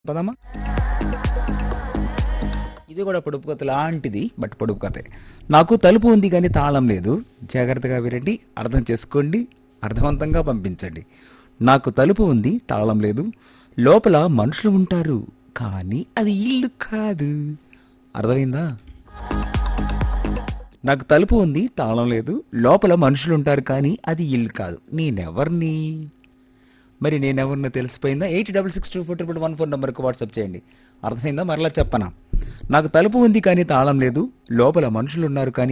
పదమ్మా ఇది కూడా పొడుపు కథ లాంటిది బట్ పొడుపు కథే నాకు తలుపు ఉంది కానీ తాళం లేదు జాగ్రత్తగా వినండి అర్థం చేసుకోండి అర్థవంతంగా పంపించండి నాకు తలుపు ఉంది తాళం లేదు లోపల మనుషులు ఉంటారు కానీ అది ఇల్లు కాదు అర్థమైందా నాకు తలుపు ఉంది తాళం లేదు లోపల మనుషులు ఉంటారు కానీ అది ఇల్లు కాదు నేనెవర్ని మరి నేనెవరినో తెలిసిపోయిందా eight double six two four triple one four నెంబర్కి వాట్సాప్ చేయండి అర్థమైందా మరలా చెప్పనా నాకు తలుపు ఉంది కానీ తాళం లేదు లోపల మనుషులు ఉన్నారు కానీ